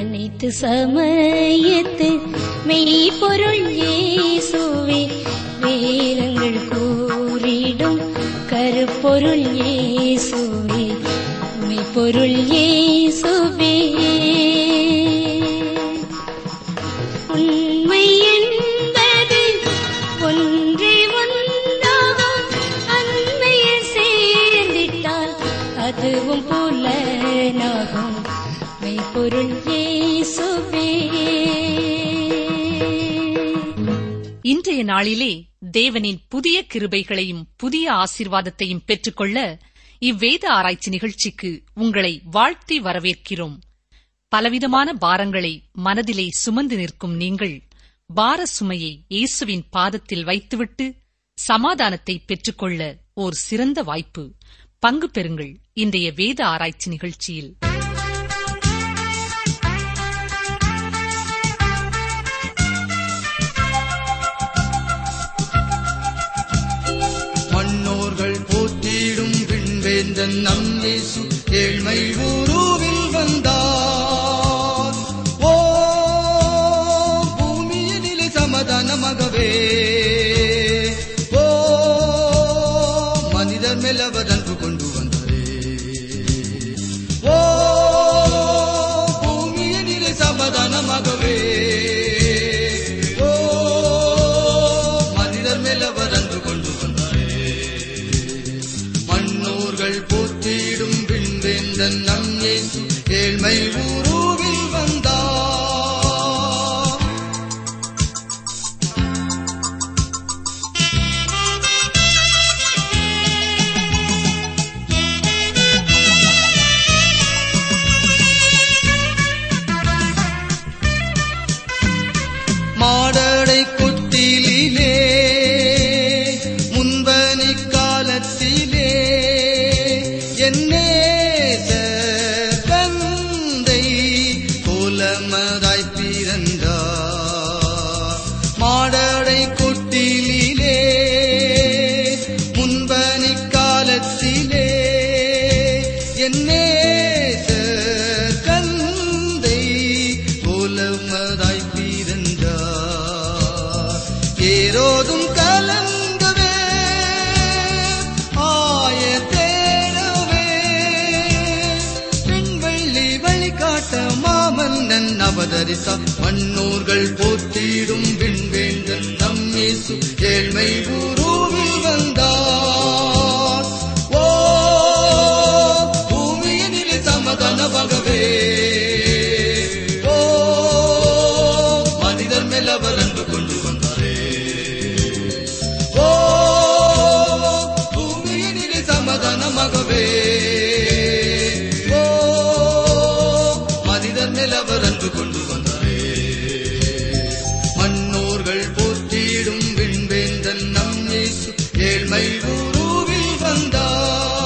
அனைத்து சமயத்து மெய்ப்பொருள் இயேசுவே வேதங்கள் கூறிடும் கருப்பொருள் இயேசுவே மெய்ப்பொருள் இயேசுவே உண்மை என்பது ஒன்றே ஒன்றாகும் அன்மையில் சேர்ந்திட்டால் அதுவும் புலனாகும் மெய்ப்பொருள் இயேசுவே இன்றைய நாளிலே தேவனின் புதிய கிருபைகளையும் புதிய ஆசீர்வாதத்தையும் பெற்றுக்கொள்ள இவ்வேத ஆராய்ச்சி நிகழ்ச்சிக்கு உங்களை வாழ்த்தி வரவேற்கிறோம் பலவிதமான பாரங்களை மனதிலே சுமந்து நிற்கும் நீங்கள் பார சுமையை இயேசுவின் பாதத்தில் வைத்துவிட்டு சமாதானத்தை பெற்றுக்கொள்ள ஓர் சிறந்த வாய்ப்பு பங்கு பெறுங்கள் இன்றைய வேத ஆராய்ச்சி நிகழ்ச்சியில் மன்னோர்கள் போற்றிடும் விண்வேந்தன் நம் இயேசு ஏழ்மை உருவில் வந்தார் ஓ பூமியினிலே சமாதானமாகவே ஓ மனிதர் மேலவர் அன்பு கொண்டு வந்தாரே ஓ பூமியினிலே சமாதானமாகவே ஓ மனிதர் மேலவர் அன்பு கொண்டு வந்தாரே மன்னோர்கள் போற்றிடும் விண்வேந்தன் நம் இயேசு ஏழ்மை உருவில் வந்தார் மாடடை கொட்டிலே முன்பனி காலத்திலே என்னேச கந்தை கோலமதாய் பிறந்தார் மாடடை கொட்டிலே முன்பனி காலத்திலே என்னேச கந்தை கோலமதாய் பிறந்தார் ஏரோதும் கலங்கவே ஆய தேடவே பெண்வள்ளி வழிகாட்ட மாமன்னன் அவதரித்த மன்னோர்கள் போற்றிடும் விண்வேந்தன் நம் இயேசு ஏழ்மை உருவில் வந்தார் ஓ பூமியினிலே சமாதானமாகவே ஓ மனிதர் மேல் அவர் அன்பு கொண்டு வந்தாரே ஓ பூமியினிலே சமாதானமாகவே ஓ மனிதர் மேல் அவர் அன்பு கொண்டு வந்தாரே மன்னோர்கள் போற்றிடும் விண்வேந்தன் நம் இயேசு ஏழ்மை உருவில் வந்தார்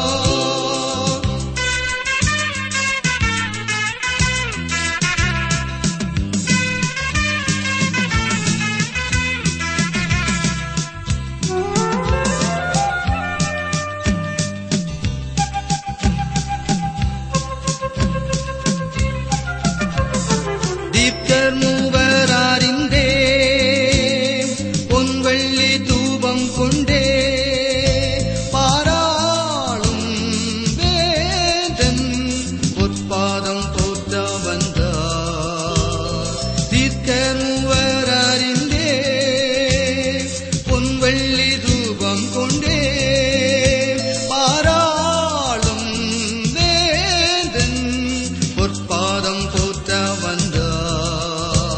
தீப்தர் மூவராரிந்தே பொன்வள்ளி தூபம் கொண்டே பாராளும் வேதன் பொற்பாதம் போற்ற வந்தார் தீர்க்கர் மூவராரிந்தே பொன்வள்ளி தூபம் கொண்டே பாராளும் வேதன் பொற்பாதம் போற்ற வந்தார்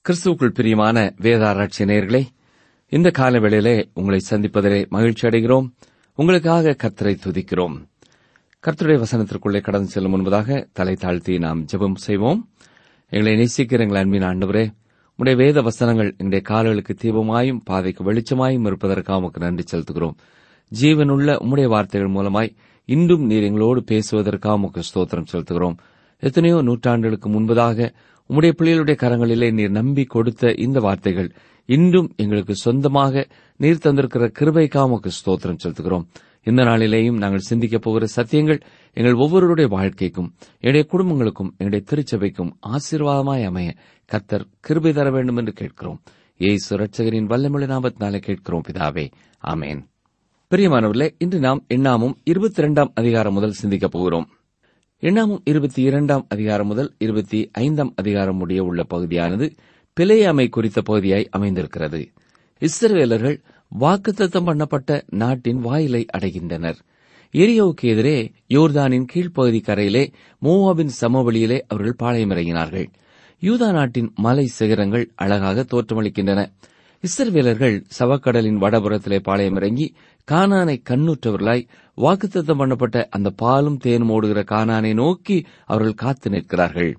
கிறிஸ்துவுக்குள் பிரியமான வேதாராய்ச்சி நேயர்களே இந்த கால வேளையிலே உங்களை சந்திப்பதிலே மகிழ்ச்சி அடைகிறோம் உங்களுக்காக கர்த்தரை துதிக்கிறோம் கர்த்தருடைய வசனத்திற்குள்ளே கடந்து செல்லும் முன்பதாக தலை தாழ்த்தி நாம் ஜெபம் செய்வோம் எங்களை நேசிக்கிற எங்கள் அன்பின் ஆண்டவரே உடைய வேத வசனங்கள் எங்களுடைய கால்களுக்கு தீபமாயும் பாதைக்கு வெளிச்சமாயும் இருப்பதற்காக உமக்கு நன்றி செலுத்துகிறோம் ஜீவனுள்ள உம்முடைய வார்த்தைகள் மூலமாய் இன்றும் நீர் எங்களோடு பேசுவதற்காக உமக்கு ஸ்தோத்திரம் செலுத்துகிறோம் எத்தனையோ நூற்றாண்டுகளுக்கு முன்பதாக உம்முடைய பிள்ளைகளுடைய கரங்களிலே நீர் நம்பி கொடுத்த இந்த வார்த்தைகள் இன்றும் எங்களுக்கு சொந்தமாக நீர் தந்திருக்கிற கிருபைக்காக உமக்கு ஸ்தோத்திரம் செலுத்துகிறோம் இந்த நாளிலேயும் நாங்கள் சிந்திக்கப் போகிற சத்தியங்கள் எங்கள் ஒவ்வொருவருடைய வாழ்க்கைக்கும் எங்களுடைய குடும்பங்களுக்கும் எங்களுடைய திருச்சபைக்கும் ஆசீர்வாதமாய் அமைய கர்த்தர் கிருபை தர வேண்டும் என்று கேட்கிறோம் ஏசு ரட்சகரின் வல்லமிழ நாமத்தினாலே கேட்கிறோம் பிதாவே ஆமேன் பிரியமானவர்களே இன்று நாம் எண்ணாமும் இருபத்தி இரண்டாம் அதிகாரம் முதல் சிந்திக்கப் போகிறோம் எண்ணாமும் இருபத்தி இரண்டாம் அதிகாரம் முதல் இருபத்தி ஐந்தாம் அதிகாரம் முடிய உள்ள பகுதியானது பிழையாமை குறித்த பகுதியாய் அமைந்திருக்கிறது இஸ்ரவேலர்கள் வாக்குத்தத்தம் பண்ணப்பட்ட நாட்டின் வாயிலை அடைகின்றனர் எரியோவுக்கு எதிரே யோர்தானின் கீழ்ப்பகுதி கரையிலே மோவாபின் சமவெளியிலே அவர்கள் பாளையமிறங்கினார்கள் யூதா நாட்டின் மலை சிகரங்கள் அழகாக தோற்றமளிக்கின்றன இஸ்ரவேலர்கள் சவக்கடலின் வடபுறத்திலே பாளையமிறங்கி கானானை கண்ணுற்றவர்களாய் வாக்குத்தத்தம் பண்ணப்பட்ட அந்த பாலும் தேனும் ஓடுகிற கானானை நோக்கி அவர்கள் காத்து நிற்கிறார்கள்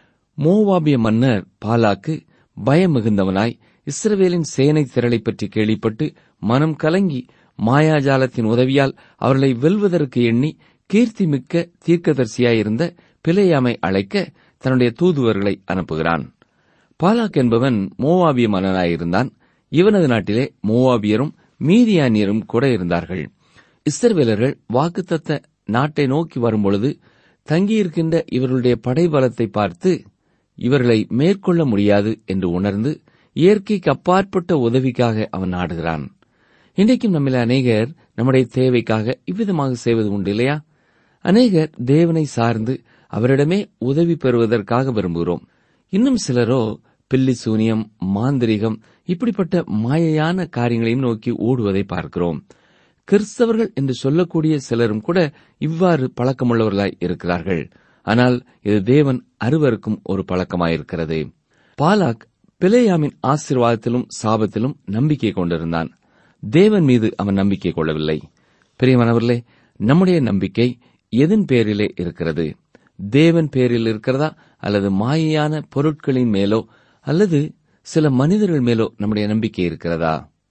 மோவாபிய மன்னர் பாலாக்கு பயமிகுந்தவனாய் இஸ்ரவேலின் சேனை திரளை பற்றி கேள்விப்பட்டு மனம் கலங்கி மாயாஜாலத்தின் உதவியால் அவர்களை வெல்வதற்கு எண்ணி கீர்த்திமிக்க தீர்க்கதரிசியாயிருந்த பிழையாமை அழைக்க தன்னுடைய தூதுவர்களை அனுப்புகிறான் பாலாக் என்பவன் மோவாபிய மன்னனாயிருந்தான் இவனது நாட்டிலே மோவாபியரும் மீதியானியரும் கூட இருந்தார்கள் இஸ்ரவேலர்கள் வாக்குத்தத்த நாட்டை நோக்கி வரும்பொழுது தங்கியிருக்கின்ற இவர்களுடைய படைபலத்தை பார்த்து இவர்களை மேற்கொள்ள முடியாது என்று உணர்ந்து இயற்கைக்கு அப்பாற்பட்ட உதவிக்காக அவன் நாடுகிறான் இன்றைக்கும் நம்மில் அநேகர் நம்முடைய தேவைக்காக இவ்விதமாக செய்வது உண்டு இல்லையா அநேகர் தேவனை சார்ந்து அவரிடமே உதவி பெறுவதற்காக விரும்புகிறோம் இன்னும் சிலரோ பில்லி சூனியம் மாந்திரிகம் இப்படிப்பட்ட மாயையான காரியங்களையும் நோக்கி ஓடுவதை பார்க்கிறோம் கிறிஸ்தவர்கள் என்று சொல்லக்கூடிய சிலரும் கூட இவ்வாறு பழக்கமுள்ளவர்களாய் இருக்கிறார்கள் ஆனால் இது தேவன் அருவருக்கும் ஒரு பழக்கமாயிருக்கிறது பாலாக் பிலேயாமின் ஆசீர்வாதத்திலும் சாபத்திலும் நம்பிக்கை கொண்டிருந்தான் தேவன் மீது அவன் நம்பிக்கை கொள்ளவில்லை பிரியமானவர்களே நம்முடைய நம்பிக்கை எதன் பேரிலே இருக்கிறது தேவன் பேரில் இருக்கிறதா அல்லது மாயையான பொருட்களின் மேலோ அல்லது சில மனிதர்கள் மேலோ நம்முடைய நம்பிக்கை இருக்கிறதா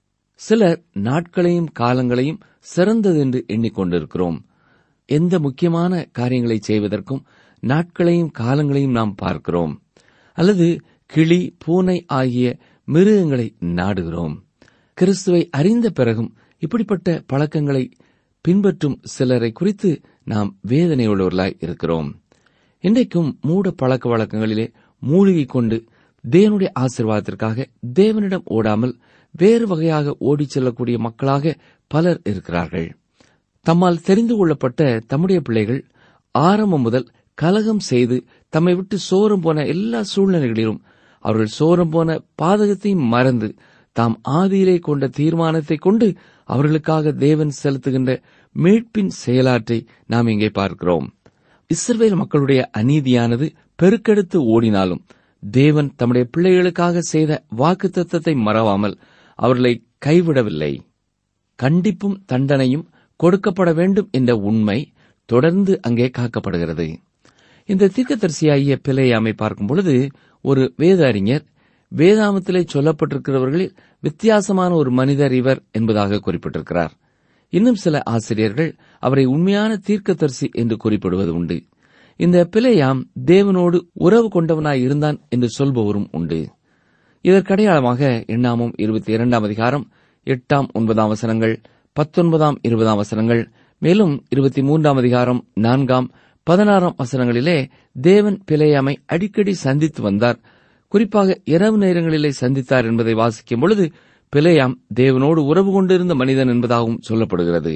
சிலர் நாட்களையும் காலங்களையும் சிறந்தது என்று எண்ணிக்கொண்டிருக்கிறோம் எந்த முக்கியமான காரியங்களை செய்வதற்கும் நாட்களையும் காலங்களையும் நாம் பார்க்கிறோம் அல்லது கிளி பூனை ஆகிய மிருகங்களை நாடுகிறோம் கிறிஸ்துவை அறிந்த பிறகும் இப்படிப்பட்ட பழக்கங்களை பின்பற்றும் சிலரை குறித்து நாம் வேதனையுள்ளவர்களாய் இருக்கிறோம் இன்றைக்கும் மூட பழக்க வழக்கங்களிலே மூழ்கிக் கொண்டு தேவனுடைய ஆசிர்வாதத்திற்காக தேவனிடம் ஓடாமல் வேறு வகையாக ஓடிச் செல்லக்கூடிய மக்களாக பலர் இருக்கிறார்கள் தம்மால் தெரிந்து கொள்ளப்பட்ட தம்முடைய பிள்ளைகள் ஆரம்பம் முதல் கலகம் செய்து தம்மை விட்டு சோரம் போன எல்லா சூழ்நிலைகளிலும் அவர்கள் சோரம் போன பாதகத்தையும் மறந்து தாம் ஆதியிலே கொண்ட தீர்மானத்தை கொண்டு அவர்களுக்காக தேவன் செலுத்துகின்ற மீட்பின் செயலாற்றை நாம் இங்கே பார்க்கிறோம் இஸ்ரவேல் மக்களுடைய அநீதியானது பெருக்கெடுத்து ஓடினாலும் தேவன் தம்முடைய பிள்ளைகளுக்காக செய்த வாக்குத்தத்தத்தை மறவாமல் அவர்களை கைவிடவில்லை கண்டிப்பும் தண்டனையும் கொடுக்கப்பட வேண்டும் என்ற உண்மை தொடர்ந்து அங்கே காக்கப்படுகிறது இந்த தீர்க்கதரிசியாகிய பிழையாமை பார்க்கும் பொழுது ஒரு வேத அறிஞர் வேதாமத்திலே சொல்லப்பட்டிருக்கிறவர்களில் வித்தியாசமான ஒரு மனிதர் இவர் என்பதாக குறிப்பிட்டிருக்கிறார் இன்னும் சில ஆசிரியர்கள் அவரை உண்மையான தீர்க்கதரிசி என்று குறிப்பிடுவது உண்டு இந்த பிழையாம் தேவனோடு உறவு கொண்டவனாய் இருந்தான் என்று சொல்பவரும் உண்டு இதற்கடையாளமாக எண்ணாமும் இருபத்தி இரண்டாம் அதிகாரம் எட்டாம் ஒன்பதாம் வசனங்கள் பத்தொன்பதாம் இருபதாம் வசனங்கள் மேலும் இருபத்தி மூன்றாம் அதிகாரம் நான்காம் பதினாறாம் வசனங்களிலே தேவன் பிழையாமை அடிக்கடி சந்தித்து வந்தார் குறிப்பாக இரவு நேரங்களிலே சந்தித்தார் என்பதை வாசிக்கும் பொழுது பிழையாம் தேவனோடு உறவு கொண்டிருந்த மனிதன் என்பதாகவும் சொல்லப்படுகிறது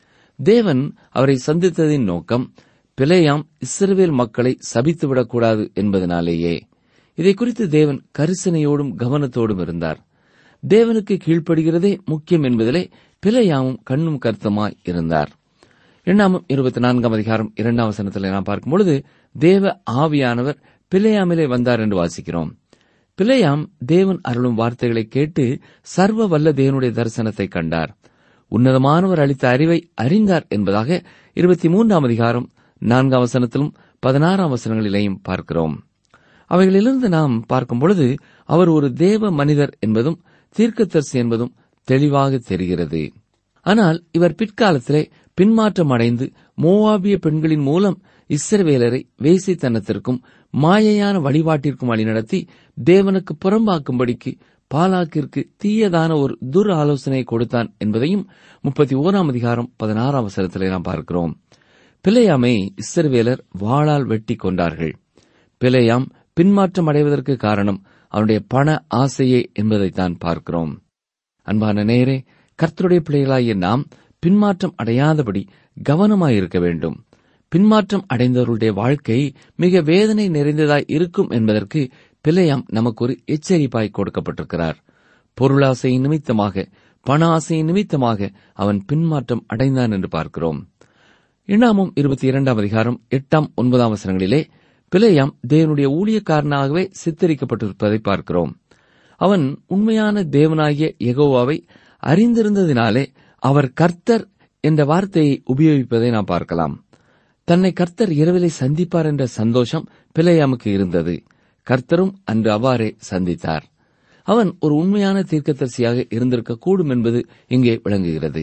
தேவன் அவரை சந்தித்ததின் நோக்கம் பிழையாம் இஸ்ரவேல் மக்களை சபித்துவிடக்கூடாது என்பதனாலேயே இதை குறித்து தேவன் கரிசனையோடும் கவனத்தோடும் இருந்தார் தேவனுக்கு கீழ்ப்படுகிறதே முக்கியம் என்பதிலே பிழையாமும் கண்ணும் கருத்துமாய் இருந்தார் எண்ணாமும் இருபத்தி நான்காம் அதிகாரம் இரண்டாம் வசனத்தில் நாம் பார்க்கும் பொழுது தேவ ஆவியானவர் பிழையாமிலே வந்தார் என்று வாசிக்கிறோம் பிழையாம் தேவன் அருளும் வார்த்தைகளை கேட்டு சர்வ வல்ல தேவனுடைய தரிசனத்தை கண்டார் உன்னதமானவர் அளித்த அறிவை அறிந்தார் என்பதாக இருபத்தி மூன்றாம் அதிகாரம் நான்காம் வசனத்திலும் பதினாறாம் வசனங்களிலேயும் பார்க்கிறோம் அவைகளிலிருந்து நாம் பார்க்கும் பொழுது அவர் ஒரு தேவ மனிதர் என்பதும் தீர்க்கதரிசி என்பதும் தெளிவாக தெரிகிறது ஆனால் இவர் பிற்காலத்திலே பின்மாற்றம் அடைந்து மோவாபிய பெண்களின் மூலம் இஸ்ரவேலரை வேசித்தனத்திற்கும் மாயையான வழிபாட்டிற்கும் வழிநடத்தி தேவனுக்கு புறம்பாக்கும்படிக்கு பாலாக்கிற்கு தீயதான ஒரு துர் ஆலோசனை கொடுத்தான் என்பதையும் முப்பத்தி ஓராம் அதிகாரம் பதினாறாம் வசனத்திலே நாம் பார்க்கிறோம் பிழையாமை இஸ்ரவேலர் வாளால் வெட்டி கொண்டார்கள் பிழையாம் பின்மாற்றம் அடைவதற்கு காரணம் அவனுடைய பண ஆசையே என்பதைத்தான் பார்க்கிறோம் அன்பான நேரே கர்த்தருடைய பிள்ளைகளாகிய நாம் பின்மாற்றம் அடையாதபடி கவனமாயிருக்க வேண்டும் பின்மாற்றம் அடைந்தவர்களுடைய வாழ்க்கை மிக வேதனை நிறைந்ததாய் இருக்கும் என்பதற்கு பிழையாம் நமக்கு ஒரு எச்சரிப்பாய் கொடுக்கப்பட்டிருக்கிறார் பொருளாசையின் நிமித்தமாக பண ஆசையின் நிமித்தமாக அவன் பின்மாற்றம் அடைந்தான் என்று பார்க்கிறோம் இன்னாமும் இருபத்தி இரண்டாம் அதிகாரம் எட்டாம் ஒன்பதாம் வசனங்களிலே பிழையாம் தேவனுடைய ஊழியக்காரனாகவே சித்தரிக்கப்பட்டிருப்பதை பார்க்கிறோம் அவன் உண்மையான தேவனாகிய எகோவாவை அறிந்திருந்ததினாலே அவர் கர்த்தர் என்ற வார்த்தையை உபயோகிப்பதை நாம் பார்க்கலாம் தன்னை கர்த்தர் இரவிலே சந்திப்பார் என்ற சந்தோஷம் பிழையாமுக்கு இருந்தது கர்த்தரும் அன்று அவ்வாறே சந்தித்தார் அவன் ஒரு உண்மையான தீர்க்கதரிசியாக இருந்திருக்க கூடும் என்பது இங்கே விளங்குகிறது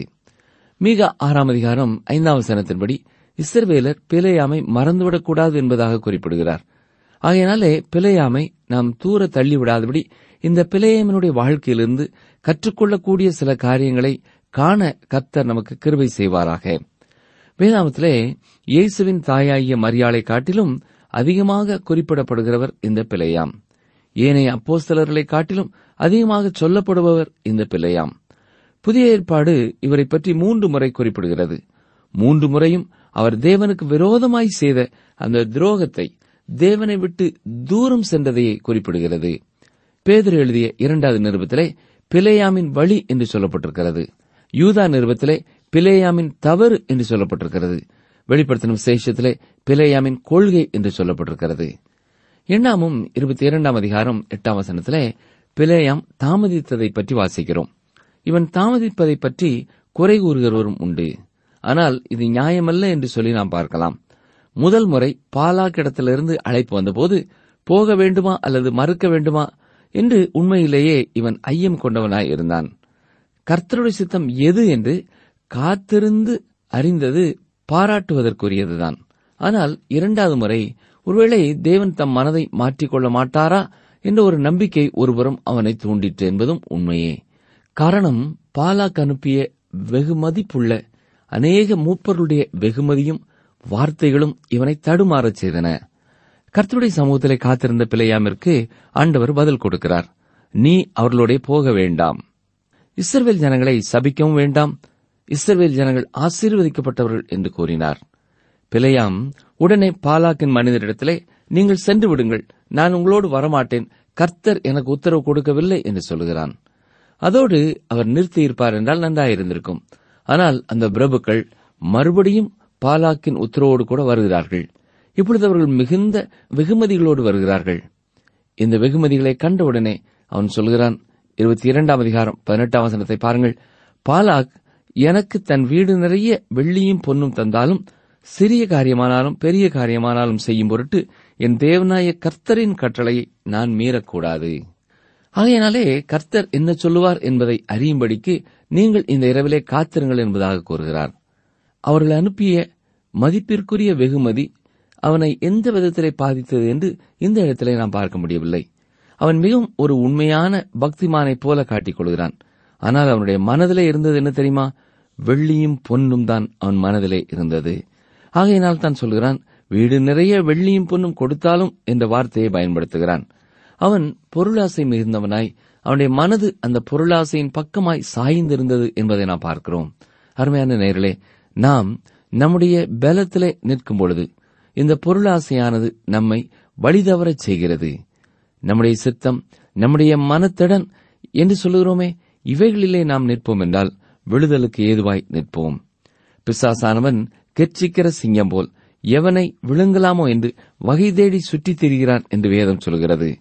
மீக ஆறாம் அதிகாரம் ஐந்தாம் வசனத்தின்படி இஸ்ரவேலர் பிழையாமை மறந்துவிடக்கூடாது என்பதாக குறிப்பிடுகிறார் ஆகையினாலே பிழையாமை நாம் தூர தள்ளிவிடாதபடி இந்த பிழையமனுடைய வாழ்க்கையிலிருந்து கற்றுக்கொள்ளக்கூடிய சில காரியங்களை காண கர்த்தர் நமக்கு கிருபை செய்வாராக வேதாமத்திலே இயேசுவின் தாயாகிய மரியாளை காட்டிலும் அதிகமாக குறிப்பிடப்படுகிறவர் இந்த பிழையாம் ஏனைய அப்போஸ்தலர்களை காட்டிலும் அதிகமாக சொல்லப்படுபவர் இந்த பிழையாம் புதிய ஏற்பாடு இவரை பற்றி மூன்று முறை குறிப்பிடுகிறது மூன்று முறையும் அவர் தேவனுக்கு விரோதமாய் செய்த அந்த துரோகத்தை தேவனை விட்டு தூரம் சென்றதையே குறிப்பிடுகிறது பேதர் எழுதிய இரண்டாவது நிருபத்திலே பிலேயாமின் வழி என்று சொல்லப்பட்டிருக்கிறது யூதா நிருபத்திலே பிலேயாமின் தவறு என்று சொல்லப்பட்டிருக்கிறது வெளிப்படுத்தின விசேஷத்திலே பிலேயாமின் கொள்கை என்று சொல்லப்பட்டிருக்கிறது எண்ணாமும் இருபத்தி இரண்டாம் அதிகாரம் எட்டாம் வசனத்திலே பிலேயாம் தாமதித்ததை பற்றி வாசிக்கிறோம் இவன் தாமதிப்பதை பற்றி குறை கூறுகிறவரும் உண்டு ஆனால் இது நியாயமல்ல என்று சொல்லி நாம் பார்க்கலாம் முதல் முறை பாலாக்கிடத்திலிருந்து அழைப்பு வந்தபோது போக வேண்டுமா அல்லது மறுக்க வேண்டுமா என்று உண்மையிலேயே இவன் ஐயம் கொண்டவனாய் இருந்தான் கர்த்தருடைய சித்தம் எது என்று காத்திருந்து அறிந்தது பாராட்டுவதற்குரியதுதான் ஆனால் இரண்டாவது முறை ஒருவேளை தேவன் தம் மனதை மாற்றிக்கொள்ள மாட்டாரா என்ற ஒரு நம்பிக்கை ஒருபுறம் அவனை தூண்டிற்று என்பதும் உண்மையே காரணம் பாலாக் அனுப்பிய வெகுமதிப்புள்ள அநேக மூப்பர்களுடைய வெகுமதியும் வார்த்தைகளும் இவனை தடுமாறச் செய்தன கர்த்தருடைய சமூகத்திலே காத்திருந்த பிள்ளையாமிற்கு ஆண்டவர் பதில் கொடுக்கிறார் நீ அவர்களோட போக வேண்டாம் இஸ்ரவேல் ஜனங்களை சபிக்கவும் வேண்டாம் இஸ்ரவேல் ஜனங்கள் ஆசீர்வதிக்கப்பட்டவர்கள் என்று கூறினார் பிழையாம் உடனே பாலாக்கின் மனிதரிடத்திலே நீங்கள் சென்று விடுங்கள் நான் உங்களோடு வரமாட்டேன் கர்த்தர் எனக்கு உத்தரவு கொடுக்கவில்லை என்று சொல்கிறான் அதோடு அவர் நிறுத்தியிருப்பார் என்றால் நன்றாயிருந்திருக்கும் ஆனால் அந்த பிரபுக்கள் மறுபடியும் பாலாக்கின் உத்தரவோடு கூட வருகிறார்கள் இப்பொழுது அவர்கள் மிகுந்த வெகுமதிகளோடு வருகிறார்கள் இந்த வெகுமதிகளை கண்டவுடனே அவன் சொல்கிறான் இருபத்தி இரண்டாம் அதிகாரம் பதினெட்டாம் வசனத்தை பாருங்கள் பாலாக் எனக்கு தன் வீடு நிறைய வெள்ளியும் பொன்னும் தந்தாலும் சிறிய காரியமானாலும் பெரிய காரியமானாலும் செய்யும் பொருட்டு என் தேவனாய கர்த்தரின் கட்டளையை நான் மீறக்கூடாது ஆகையினாலே கர்த்தர் என்ன சொல்லுவார் என்பதை அறியும்படிக்கு நீங்கள் இந்த இரவிலே காத்திருங்கள் என்பதாக கூறுகிறார் அவர்கள் அனுப்பிய மதிப்பிற்குரிய வெகுமதி அவனை எந்த விதத்திலே பாதித்தது என்று இந்த இடத்திலே நாம் பார்க்க முடியவில்லை அவன் மிகவும் ஒரு உண்மையான பக்திமானைப் போல காட்டிக் கொள்கிறான் ஆனால் அவனுடைய மனதிலே இருந்தது என்ன தெரியுமா வெள்ளியும் பொன்னும் தான் அவன் மனதிலே இருந்தது ஆகையினால் தான் சொல்கிறான் வீடு நிறைய வெள்ளியும் பொன்னும் கொடுத்தாலும் என்ற வார்த்தையை பயன்படுத்துகிறான் அவன் பொருளாசை மிகுந்தவனாய் அவனுடைய மனது அந்த பொருளாசையின் பக்கமாய் சாய்ந்திருந்தது என்பதை நாம் பார்க்கிறோம் அருமையான நேர்களே நாம் நம்முடைய பலத்திலே நிற்கும் பொழுது இந்த பொருளாசையானது நம்மை வழிதவரச் செய்கிறது நம்முடைய சித்தம் நம்முடைய மனத்திடன் என்று சொல்லுகிறோமே இவைகளிலே நாம் நிற்போம் என்றால் விழுதலுக்கு ஏதுவாய் நிற்போம் பிசாசானவன் கெர்ச்சிக்கிற சிங்கம் போல் எவனை விழுங்கலாமோ என்று வகை தேடி சுற்றித் திரிகிறான் என்று வேதம் சொல்கிறது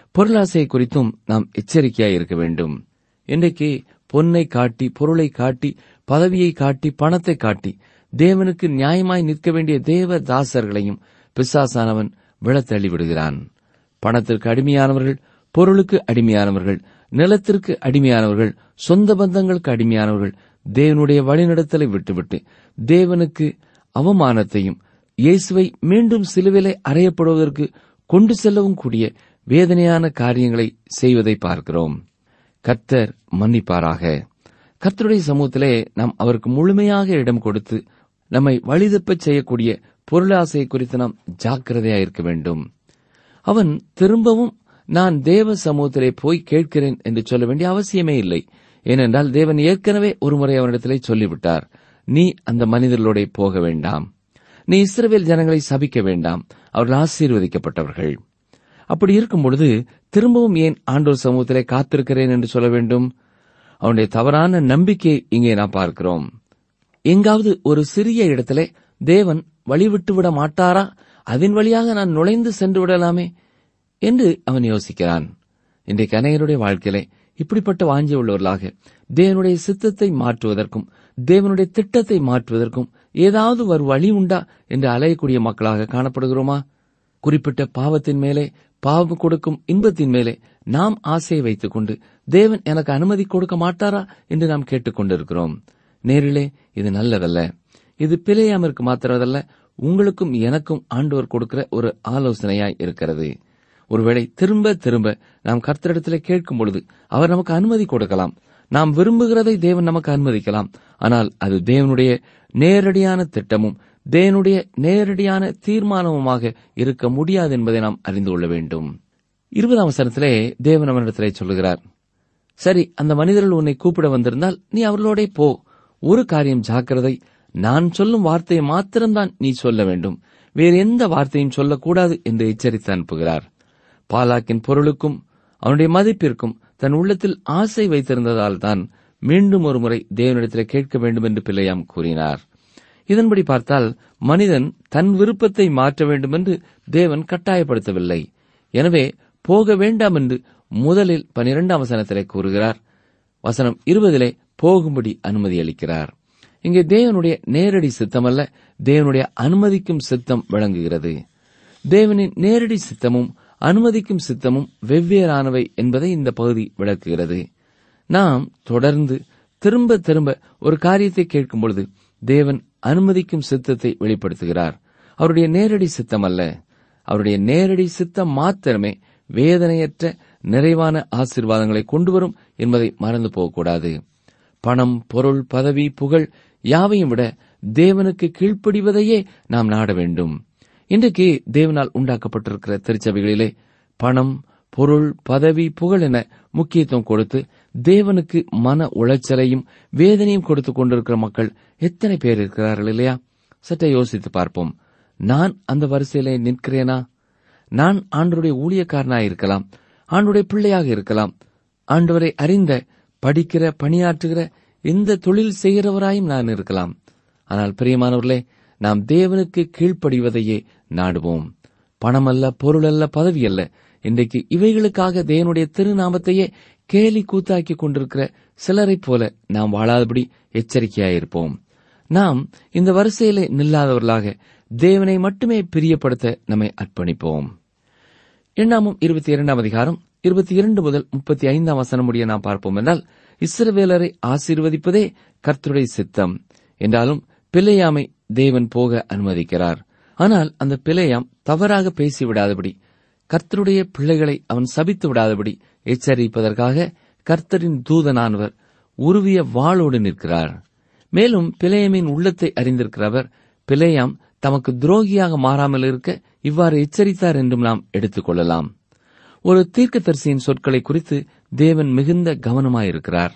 பொருளாசை குறித்தும் நாம் எச்சரிக்கையாய் இருக்க வேண்டும் இன்றைக்கு பொன்னை காட்டி பொருளை காட்டி பதவியை காட்டி பணத்தை காட்டி தேவனுக்கு நியாயமாய் நிற்க வேண்டிய தேவ தாசர்களையும் பிசாசானவன் விழத்தள்ளி விடுகிறான் பணத்திற்கு அடிமையானவர்கள் பொருளுக்கு அடிமையானவர்கள் நிலத்திற்கு அடிமையானவர்கள் சொந்த பந்தங்களுக்கு அடிமையானவர்கள் தேவனுடைய வழிநடத்தலை விட்டுவிட்டு தேவனுக்கு அவமானத்தையும் இயேசுவை மீண்டும் சிலுவிலை அறையப்படுவதற்கு கொண்டு செல்லவும் கூடிய வேதனையான காரியங்களை செய்வதை பார்க்கிறோம் கர்த்தர் மன்னிப்பாராக கர்த்தருடைய சமூகத்திலே நாம் அவருக்கு முழுமையாக இடம் கொடுத்து நம்மை வழிதப்பச் செய்யக்கூடிய பொருளாசை குறித்து நாம் ஜாக்கிரதையாக இருக்க வேண்டும் அவன் திரும்பவும் நான் தேவ சமூகத்திலே போய் கேட்கிறேன் என்று சொல்ல வேண்டிய அவசியமே இல்லை ஏனென்றால் தேவன் ஏற்கனவே ஒருமுறை அவனிடத்திலே சொல்லிவிட்டார் நீ அந்த மனிதர்களோட போக வேண்டாம் நீ இஸ்ரவேல் ஜனங்களை சபிக்க வேண்டாம் அவர்கள் ஆசீர்வதிக்கப்பட்டவர்கள் அப்படி இருக்கும் பொழுது திரும்பவும் ஏன் ஆண்டோர் சமூகத்திலே காத்திருக்கிறேன் என்று சொல்ல வேண்டும் அவனுடைய தவறான நம்பிக்கை இங்கே நாம் பார்க்கிறோம் எங்காவது ஒரு சிறிய இடத்திலே தேவன் வழிவிட்டு விட மாட்டாரா அதன் வழியாக நான் நுழைந்து சென்று விடலாமே என்று அவன் யோசிக்கிறான் இன்றைக்கு அநேகருடைய வாழ்க்கையிலே இப்படிப்பட்ட வாஞ்சி உள்ளவர்களாக தேவனுடைய சித்தத்தை மாற்றுவதற்கும் தேவனுடைய திட்டத்தை மாற்றுவதற்கும் ஏதாவது ஒரு வழி உண்டா என்று அலையக்கூடிய மக்களாக காணப்படுகிறோமா குறிப்பிட்ட பாவத்தின் மேலே பாவம் கொடுக்கும் இன்பத்தின் மேலே நாம் ஆசையை வைத்துக் கொண்டு தேவன் எனக்கு அனுமதி கொடுக்க மாட்டாரா என்று நாம் கேட்டுக்கொண்டிருக்கிறோம் நேரிலே இது நல்லதல்ல இது பிழையாமற்கு மாத்திரமல்ல உங்களுக்கும் எனக்கும் ஆண்டவர் கொடுக்கிற ஒரு ஆலோசனையாய் இருக்கிறது ஒருவேளை திரும்ப திரும்ப நாம் கர்த்தரிடத்திலே கேட்கும் பொழுது அவர் நமக்கு அனுமதி கொடுக்கலாம் நாம் விரும்புகிறதை தேவன் நமக்கு அனுமதிக்கலாம் ஆனால் அது தேவனுடைய நேரடியான திட்டமும் தேவனுடைய நேரடியான தீர்மானமுமாக இருக்க முடியாது என்பதை நாம் அறிந்து கொள்ள வேண்டும் இருபதாம் வசனத்திலே தேவன் அவனிடத்திலே சொல்லுகிறார் சரி அந்த மனிதர்கள் உன்னை கூப்பிட வந்திருந்தால் நீ அவர்களோடே போ ஒரு காரியம் ஜாக்கிரதை நான் சொல்லும் வார்த்தையை மாத்திரம்தான் நீ சொல்ல வேண்டும் வேறு எந்த வார்த்தையும் சொல்லக்கூடாது என்று எச்சரித்து அனுப்புகிறார் பாலாக்கின் பொருளுக்கும் அவனுடைய மதிப்பிற்கும் தன் உள்ளத்தில் ஆசை வைத்திருந்ததால் தான் மீண்டும் ஒரு முறை தேவனிடத்தில் கேட்க வேண்டும் என்று பிள்ளையாம் கூறினார் இதன்படி பார்த்தால் மனிதன் தன் விருப்பத்தை மாற்ற வேண்டும் என்று தேவன் கட்டாயப்படுத்தவில்லை எனவே போக வேண்டாம் என்று முதலில் பனிரெண்டாம் வசனத்திலே கூறுகிறார் வசனம் இருபதிலே போகும்படி அனுமதி அளிக்கிறார் இங்கே தேவனுடைய நேரடி சித்தமல்ல தேவனுடைய அனுமதிக்கும் சித்தம் விளங்குகிறது தேவனின் நேரடி சித்தமும் அனுமதிக்கும் சித்தமும் வெவ்வேறானவை என்பதை இந்த பகுதி விளக்குகிறது நாம் தொடர்ந்து திரும்ப திரும்ப ஒரு காரியத்தை கேட்கும் பொழுது தேவன் அனுமதிக்கும் சித்தத்தை வெளிப்படுத்துகிறார் அவருடைய நேரடி சித்தம் அல்ல அவருடைய நேரடி சித்தம் மாத்திரமே வேதனையற்ற நிறைவான ஆசீர்வாதங்களை கொண்டு வரும் என்பதை மறந்து போகக்கூடாது பணம் பொருள் பதவி புகழ் யாவையும் விட தேவனுக்கு கீழ்ப்படிவதையே நாம் நாட வேண்டும் இன்றைக்கு தேவனால் உண்டாக்கப்பட்டிருக்கிற திருச்சபைகளிலே பணம் பொருள் பதவி புகழ் என முக்கியத்துவம் கொடுத்து தேவனுக்கு மன உளைச்சலையும் வேதனையும் கொடுத்து கொண்டிருக்கிற மக்கள் எத்தனை பேர் இருக்கிறார்கள் இல்லையா சற்றே யோசித்து பார்ப்போம் நான் அந்த வரிசையிலே நிற்கிறேனா நான் ஆண்டருடைய ஊழியக்காரனாய் இருக்கலாம் ஆண்டுடைய பிள்ளையாக இருக்கலாம் ஆண்டவரை அறிந்த படிக்கிற பணியாற்றுகிற எந்த தொழில் செய்கிறவராயும் நான் இருக்கலாம் ஆனால் பிரியமானவர்களே நாம் தேவனுக்கு கீழ்ப்படிவதையே நாடுவோம் பணமல்ல பொருளல்ல பதவி அல்ல இன்றைக்கு இவைகளுக்காக தேவனுடைய திருநாமத்தையே கேலி கூத்தாக்கி கொண்டிருக்கிற சிலரைப் போல நாம் வாழாதபடி எச்சரிக்கையாயிருப்போம் நாம் இந்த வரிசையிலே நில்லாதவர்களாக தேவனை மட்டுமே பிரியப்படுத்த நம்மை அர்ப்பணிப்போம் எண்ணாமும் இருபத்தி இரண்டாம் அதிகாரம் இருபத்தி இரண்டு முதல் முப்பத்தி ஐந்தாம் வசனம் முடிய நாம் பார்ப்போம் என்றால் இஸ்ரவேலரை ஆசீர்வதிப்பதே கர்த்தருடைய சித்தம் என்றாலும் பிள்ளையாமை தேவன் போக அனுமதிக்கிறார் ஆனால் அந்த பிள்ளையாம் தவறாக பேசிவிடாதபடி கர்த்தருடைய பிள்ளைகளை அவன் சபித்து விடாதபடி எச்சரிப்பதற்காக கர்த்தரின் தூதனானவர் உருவிய வாளோடு நிற்கிறார் மேலும் பிழையமின் உள்ளத்தை அறிந்திருக்கிறவர் பிழையாம் தமக்கு துரோகியாக மாறாமல் இருக்க இவ்வாறு எச்சரித்தார் என்றும் நாம் எடுத்துக் கொள்ளலாம் ஒரு தீர்க்கதரிசியின் சொற்களை குறித்து தேவன் மிகுந்த கவனமாயிருக்கிறார்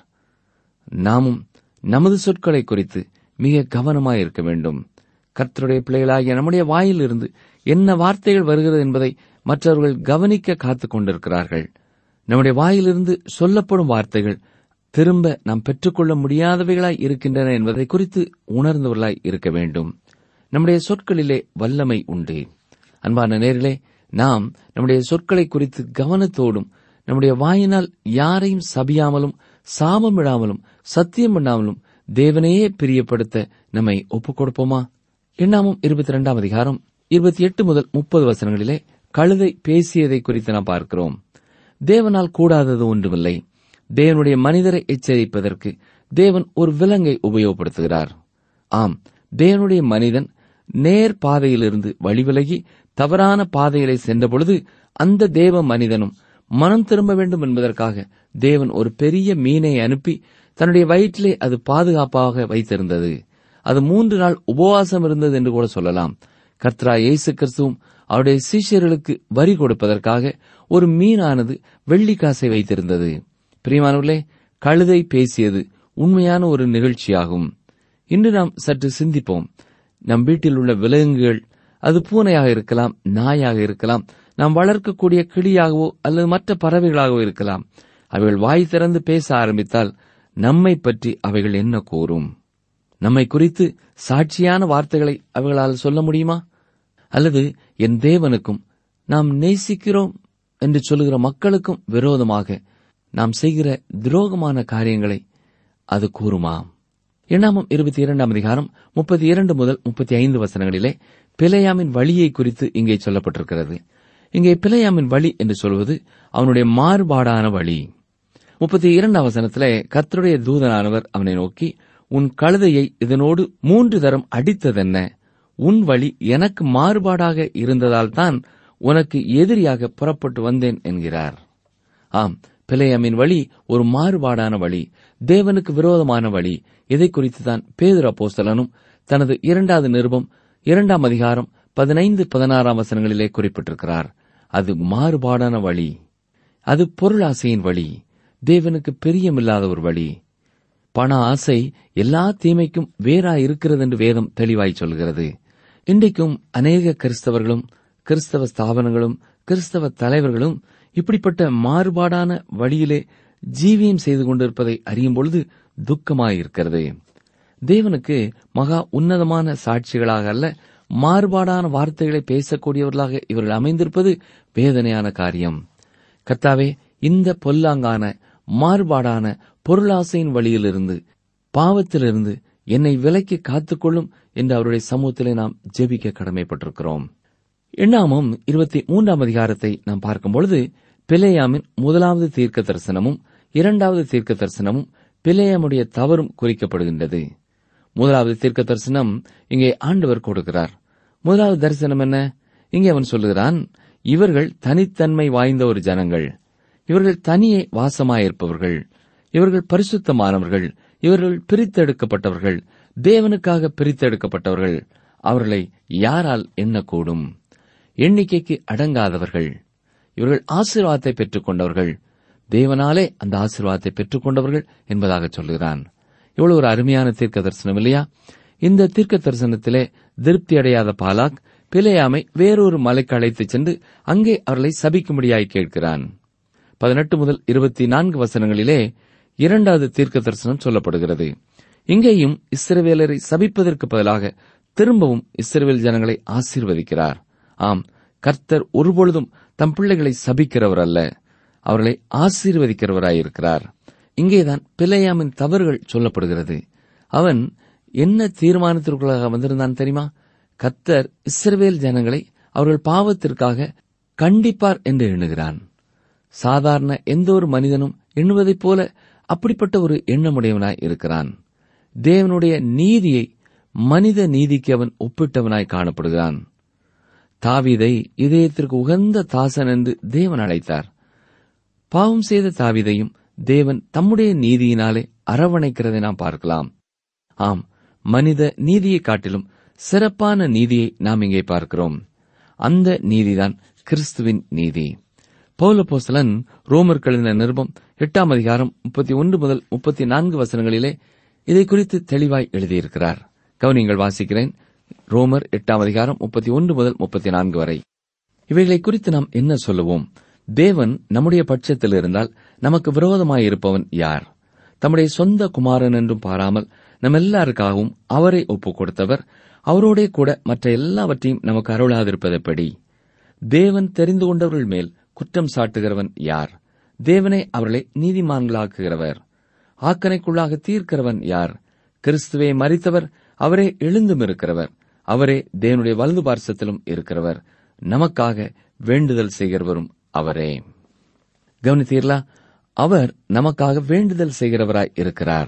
நாமும் நமது சொற்களை குறித்து மிக கவனமாயிருக்க வேண்டும் கர்த்தருடைய பிள்ளைகளாகிய நம்முடைய வாயிலிருந்து என்ன வார்த்தைகள் வருகிறது என்பதை மற்றவர்கள் கவனிக்க காத்துக் கொண்டிருக்கிறார்கள் நம்முடைய வாயிலிருந்து சொல்லப்படும் வார்த்தைகள் திரும்ப நாம் பெற்றுக்கொள்ள முடியாதவைகளாய் இருக்கின்றன என்பதை குறித்து உணர்ந்தவர்களாய் இருக்க வேண்டும் நம்முடைய சொற்களிலே வல்லமை உண்டு அன்பான நேரிலே நாம் நம்முடைய சொற்களை குறித்து கவனத்தோடும் நம்முடைய வாயினால் யாரையும் சபியாமலும் சாபமிடாமலும் சத்தியம் பண்ணாமலும் தேவனையே பிரியப்படுத்த நம்மை ஒப்புக் கொடுப்போமா எண்ணாமும் இருபத்தி ரெண்டாம் அதிகாரம் இருபத்தி எட்டு முதல் முப்பது வசனங்களிலே கழுதை பேசியதை குறித்து நாம் பார்க்கிறோம் தேவனால் கூடாதது ஒன்றுமில்லை தேவனுடைய மனிதரை எச்சரிப்பதற்கு தேவன் ஒரு விலங்கை உபயோகப்படுத்துகிறார் ஆம் தேவனுடைய மனிதன் நேர் பாதையிலிருந்து வழிவிலகி தவறான பாதையிலே சென்றபொழுது அந்த தேவ மனிதனும் மனம் திரும்ப வேண்டும் என்பதற்காக தேவன் ஒரு பெரிய மீனை அனுப்பி தன்னுடைய வயிற்றிலே அது பாதுகாப்பாக வைத்திருந்தது அது மூன்று நாள் உபவாசம் இருந்தது என்று கூட சொல்லலாம் கர்த்தரா இயேசு கிறிஸ்துவும் அவருடைய சீஷர்களுக்கு வரி கொடுப்பதற்காக ஒரு மீனானது வெள்ளி காசை வைத்திருந்தது பிரியமானவர்களே கழுதை பேசியது உண்மையான ஒரு நிகழ்ச்சியாகும் இன்று நாம் சற்று சிந்திப்போம் நம் வீட்டில் உள்ள விலங்குகள் அது பூனையாக இருக்கலாம் நாயாக இருக்கலாம் நாம் வளர்க்கக்கூடிய கிளியாகவோ அல்லது மற்ற பறவைகளாகவோ இருக்கலாம் அவைகள் வாய் திறந்து பேச ஆரம்பித்தால் நம்மை பற்றி அவைகள் என்ன கூறும் நம்மை குறித்து சாட்சியான வார்த்தைகளை அவைகளால் சொல்ல முடியுமா அல்லது என் தேவனுக்கும் நாம் நேசிக்கிறோம் என்று சொல்லுகிற மக்களுக்கும் விரோதமாக நாம் செய்கிற துரோகமான காரியங்களை அது கூறுமா எண்ணாமம் இருபத்தி இரண்டாம் அதிகாரம் முப்பத்தி இரண்டு முதல் முப்பத்தி ஐந்து வசனங்களிலே பிழையாமின் வழியை குறித்து இங்கே சொல்லப்பட்டிருக்கிறது இங்கே பிழையாமின் வழி என்று சொல்வது அவனுடைய மாறுபாடான வழி முப்பத்தி இரண்டாம் வசனத்திலே கர்த்தருடைய தூதனானவர் அவனை நோக்கி உன் கழுதையை இதனோடு மூன்று தரம் அடித்ததென்ன உன் வழி எனக்கு மாறுபாடாக இருந்ததால் தான் உனக்கு எதிரியாக புறப்பட்டு வந்தேன் என்கிறார் ஆம் பிழையமின் வழி ஒரு மாறுபாடான வழி தேவனுக்கு விரோதமான வழி இதை குறித்துதான் பேதுரு அப்போஸ்தலனும் தனது இரண்டாவது நிருபம் இரண்டாம் அதிகாரம் பதினைந்து பதினாறாம் வசனங்களிலே குறிப்பிட்டிருக்கிறார் அது மாறுபாடான வழி அது பொருளாசையின் வழி தேவனுக்கு பிரியமில்லாத ஒரு வழி பண ஆசை எல்லா தீமைக்கும் வேறா இருக்கிறது என்று வேதம் தெளிவாய் சொல்கிறது இன்றைக்கும் அநேக கிறிஸ்தவர்களும் கிறிஸ்தவ ஸ்தாபனங்களும் கிறிஸ்தவ தலைவர்களும் இப்படிப்பட்ட மாறுபாடான வழியிலே ஜீவியம் செய்து கொண்டிருப்பதை அறியும் பொழுது துக்கமாயிருக்கிறது தேவனுக்கு மகா உன்னதமான சாட்சிகளாக அல்ல மாறுபாடான வார்த்தைகளை பேசக்கூடியவர்களாக இவர்கள் அமைந்திருப்பது வேதனையான காரியம் கர்த்தாவே இந்த பொல்லாங்கான மாறுபாடான பொருளாசையின் வழியிலிருந்து பாவத்திலிருந்து என்னை விலக்கி காத்துக்கொள்ளும் என்று அவருடைய சமூகத்திலே நாம் ஜெபிக்க கடமைப்பட்டிருக்கிறோம் எண்ணாமம் இருபத்தி மூன்றாம் அதிகாரத்தை நாம் பார்க்கும் பொழுது பிலேயாமின் முதலாவது தீர்க்க தரிசனமும் இரண்டாவது தீர்க்க தரிசனமும் பிலேயாமுடைய தவறும் குறிக்கப்படுகின்றது முதலாவது தீர்க்க தரிசனம் இங்கே ஆண்டவர் கொடுக்கிறார் முதலாவது தரிசனம் என்ன இங்கே அவன் சொல்லுகிறான் இவர்கள் தனித்தன்மை வாய்ந்த ஒரு ஜனங்கள் இவர்கள் தனியே வாசமாயிருப்பவர்கள் இவர்கள் பரிசுத்தமானவர்கள் இவர்கள் பிரித்தெடுக்கப்பட்டவர்கள் தேவனுக்காக பிரித்தெடுக்கப்பட்டவர்கள் அவர்களை யாரால் எண்ணக்கூடும் எண்ணிக்கைக்கு அடங்காதவர்கள் இவர்கள் ஆசீர்வாதத்தை பெற்றுக் கொண்டவர்கள் தேவனாலே அந்த ஆசீர்வாதத்தை பெற்றுக் கொண்டவர்கள் என்பதாக சொல்கிறான் இவ்வளவு ஒரு அருமையான தீர்க்க தரிசனம் இல்லையா இந்த தீர்க்க தரிசனத்திலே திருப்தி அடையாத பாலாக் பிழையாமை வேறொரு மலைக்கு அழைத்துச் சென்று அங்கே அவர்களை சபிக்கும்படியாய் கேட்கிறான் பதினெட்டு முதல் இருபத்தி நான்கு வசனங்களிலே இரண்டாவது தீர்க்க தரிசனம் சொல்லப்படுகிறது இங்கேயும் இஸ்ரவேலரை சபிப்பதற்கு பதிலாக திரும்பவும் இஸ்ரவேல் ஜனங்களை ஆசீர்வதிக்கிறார் ஆம் கர்த்தர் ஒருபொழுதும் தம் பிள்ளைகளை சபிக்கிறவர் அல்ல அவர்களை ஆசீர்வதிக்கிறவராயிருக்கிறார் இங்கேதான் பிழையாமின் தவறுகள் சொல்லப்படுகிறது அவன் என்ன தீர்மானத்திற்குள்ளாக வந்திருந்தான் தெரியுமா கர்த்தர் இஸ்ரவேல் ஜனங்களை அவர்கள் பாவத்திற்காக கண்டிப்பார் என்று எண்ணுகிறான் சாதாரண எந்த ஒரு மனிதனும் எண்ணுவதைப் போல அப்படிப்பட்ட ஒரு எண்ணமுடையவனாய் இருக்கிறான் தேவனுடைய நீதியை மனித நீதிக்கு அவன் ஒப்பிட்டவனாய் காணப்படுகிறான் தாவீதை இதயத்திற்கு உகந்த தாசன் என்று தேவன் அழைத்தார் பாவம் செய்த தாவீதையும் தேவன் தம்முடைய நீதியினாலே அரவணைக்கிறதை நாம் பார்க்கலாம் ஆம் மனித நீதியை காட்டிலும் சிறப்பான நீதியை நாம் இங்கே பார்க்கிறோம் அந்த நீதிதான் கிறிஸ்துவின் நீதி பௌலபோஸ்தலன் ரோமர் கழுதின நிருபம் எட்டாம் அதிகாரம் முப்பத்தி ஒன்று முதல் முப்பத்தி நான்கு வசனங்களிலே இதை குறித்து தெளிவாய் எழுதியிருக்கிறார் கவனிங்கள் வாசிக்கிறேன் ரோமர் எட்டாம் அதிகாரம் முப்பத்தி ஒன்று முதல் முப்பத்தி நான்கு வரை இவைகளை குறித்து நாம் என்ன சொல்லுவோம் தேவன் நம்முடைய பட்சத்தில் இருந்தால் நமக்கு விரோதமாயிருப்பவன் யார் தம்முடைய சொந்த குமாரன் என்றும் பாராமல் நம் எல்லாருக்காகவும் அவரை ஒப்புக் கொடுத்தவர் அவரோடே கூட மற்ற எல்லாவற்றையும் நமக்கு அருளாதிருப்பதெப்படி தேவன் தெரிந்து கொண்டவர்கள் மேல் குற்றம் சாட்டுகிறவன் யார் தேவனே அவர்களை நீதிமான்களாக்குகிறவர் ஆக்கனைக்குள்ளாக தீர்க்கிறவன் யார் கிறிஸ்துவே மறித்தவர் அவரே எழுந்தும் இருக்கிறவர் அவரே தேவனுடைய வலது பார்சத்திலும் இருக்கிறவர் நமக்காக வேண்டுதல் செய்கிறவரும் அவரே கவனித்தீர்களா அவர் நமக்காக வேண்டுதல் செய்கிறவராய் இருக்கிறார்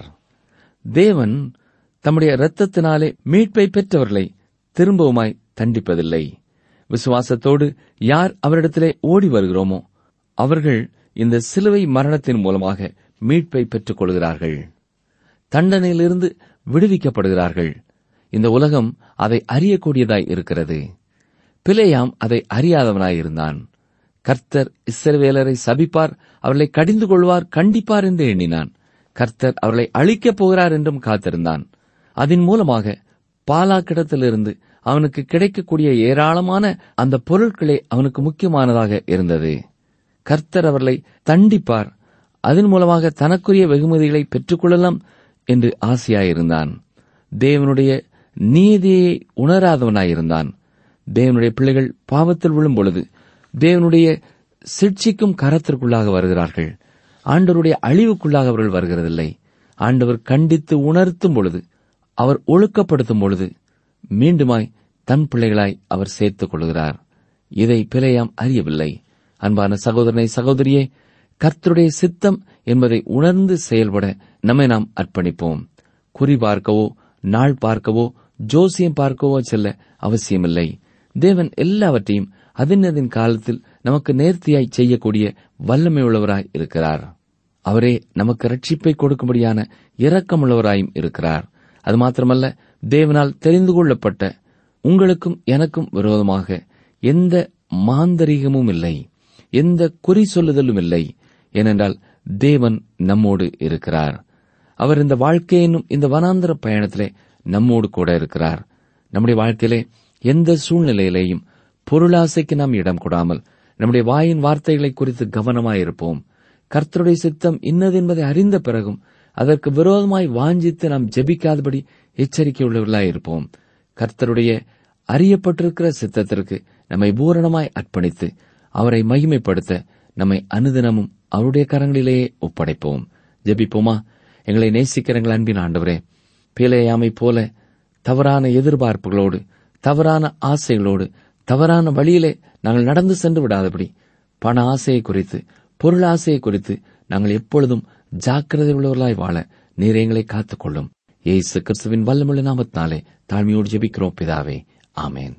தேவன் தம்முடைய இரத்தத்தினாலே மீட்பை பெற்றவர்களை திரும்பவுமாய் தண்டிப்பதில்லை விசுவாசத்தோடு யார் அவரிடத்திலே ஓடி வருகிறோமோ அவர்கள் இந்த சிலுவை மரணத்தின் மூலமாக மீட்பை பெற்றுக் கொள்கிறார்கள் தண்டனையிலிருந்து விடுவிக்கப்படுகிறார்கள் இந்த உலகம் அதை அறியக்கூடியதாய் இருக்கிறது பிலேயாம் அதை அறியாதவனாய் இருந்தான் கர்த்தர் இஸ்ரவேலரை சபிப்பார் அவர்களை கடிந்து கொள்வார் கண்டிப்பார் என்று எண்ணினான் கர்த்தர் அவர்களை அழிக்கப் போகிறார் என்றும் காத்திருந்தான் அதன் மூலமாக பாலாக்கிடத்திலிருந்து அவனுக்கு கிடைக்கக்கூடிய ஏராளமான அந்த பொருட்களே அவனுக்கு முக்கியமானதாக இருந்தது கர்த்தர் அவர்களை தண்டிப்பார் அதன் மூலமாக தனக்குரிய வெகுமதிகளை பெற்றுக்கொள்ளலாம் என்று ஆசையாயிருந்தான் தேவனுடைய நீதியை உணராதவனாயிருந்தான் தேவனுடைய பிள்ளைகள் பாவத்தில் விழும் பொழுது தேவனுடைய சிட்சிக்கும் கரத்திற்குள்ளாக வருகிறார்கள் ஆண்டவருடைய அழிவுக்குள்ளாக அவர்கள் வருகிறதில்லை ஆண்டவர் கண்டித்து உணர்த்தும் பொழுது அவர் ஒழுக்கப்படுத்தும் பொழுது மீண்டுமாய் தன் பிள்ளைகளாய் அவர் சேர்த்துக் கொள்கிறார் இதை பிழையாம் அறியவில்லை அன்பான சகோதரனை சகோதரியே கர்த்தருடைய சித்தம் என்பதை உணர்ந்து செயல்பட நம்மை நாம் அர்ப்பணிப்போம் குறி பார்க்கவோ நாள் பார்க்கவோ ஜோசியம் பார்க்கவோ செல்ல அவசியமில்லை தேவன் எல்லாவற்றையும் அதினதின் காலத்தில் நமக்கு நேர்த்தியாய் செய்யக்கூடிய வல்லமை உள்ளவராய் இருக்கிறார் அவரே நமக்கு ரட்சிப்பை கொடுக்கும்படியான இரக்கமுள்ளவராயும் இருக்கிறார் அது மாத்திரமல்ல தேவனால் தெரிந்து கொள்ளப்பட்ட உங்களுக்கும் எனக்கும் விரோதமாக எந்த மாந்தரீகமும் இல்லை எந்த குறி சொல்லுதலும் இல்லை ஏனென்றால் தேவன் நம்மோடு இருக்கிறார் அவர் இந்த வாழ்க்கை என்னும் இந்த வனாந்தர பயணத்திலே நம்மோடு கூட இருக்கிறார் நம்முடைய வாழ்க்கையிலே எந்த சூழ்நிலையிலேயும் பொருளாசைக்கு நாம் இடம் கொடாமல் நம்முடைய வாயின் வார்த்தைகளை குறித்து கவனமாயிருப்போம் கர்த்தருடைய சித்தம் இன்னது என்பதை அறிந்த பிறகும் அதற்கு விரோதமாய் வாஞ்சித்து நாம் ஜெபிக்காதபடி எச்சரிக்கை உள்ளவர்களாயிருப்போம் கர்த்தருடைய அறியப்பட்டிருக்கிற சித்தத்திற்கு நம்மை பூரணமாய் அர்ப்பணித்து அவரை மகிமைப்படுத்த நம்மை அனுதினமும் அவருடைய கரங்களிலேயே ஒப்படைப்போம் ஜெபிப்போமா எங்களை நேசிக்கிற எங்கள் அன்பின் ஆண்டவரே பேலையாமை போல தவறான எதிர்பார்ப்புகளோடு தவறான ஆசைகளோடு தவறான வழியிலே நாங்கள் நடந்து சென்று விடாதபடி பண ஆசையை குறித்து பொருள் ஆசையை குறித்து நாங்கள் எப்பொழுதும் ஜாக்கிரதை உள்ளவர்களாய் வாழ நீர் எங்களை காத்துக்கொள்ளும் ஏசு கிறிஸ்துவின் வல்லமுள்ள நாமத்தினாலே தாழ்மையோடு ஜெபிக்கிறோம் பிதாவே ஆமேன்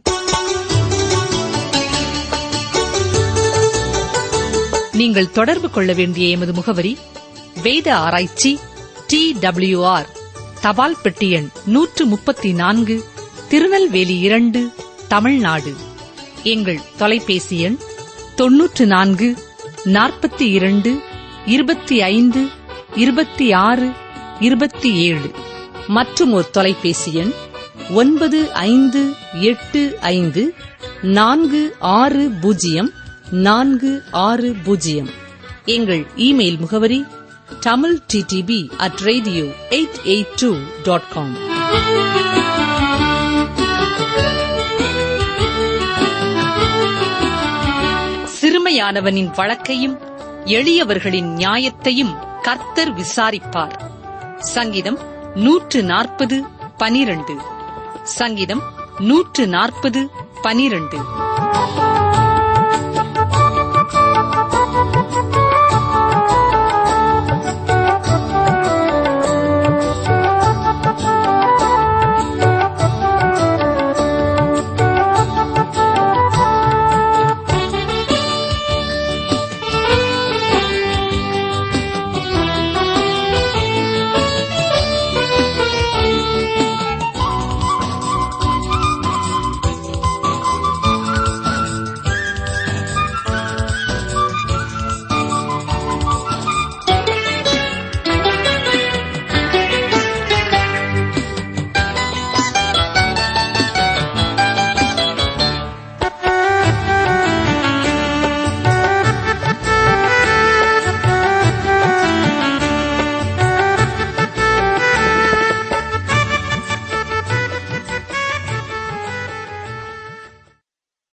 நீங்கள் தொடர்பு கொள்ள வேண்டிய எமது முகவரி வேத ஆராய்ச்சி டி ஆர் தபால் பெட்டி எண் நூற்று முப்பத்தி நான்கு திருநெல்வேலி இரண்டு தமிழ்நாடு எங்கள் தொலைபேசி எண் தொன்னூற்று நான்கு நாற்பத்தி இரண்டு இருபத்தி ஐந்து இருபத்தி ஆறு இருபத்தி ஏழு மற்றும் ஒரு தொலைபேசி எண் ஒன்பது ஐந்து எட்டு ஐந்து நான்கு ஆறு பூஜ்ஜியம் நான்கு ஆறு பூஜ்ஜியம் எங்கள் இமெயில் முகவரி Tamil DTP at radio eight eight two dot com சிறுமையானவனின் வழக்கையும் எளியவர்களின் நியாயத்தையும் கர்த்தர் விசாரிப்பார் சங்கீதம் நூற்று நாற்பது பனிரண்டு சங்கீதம் நூற்று நாற்பது பனிரண்டு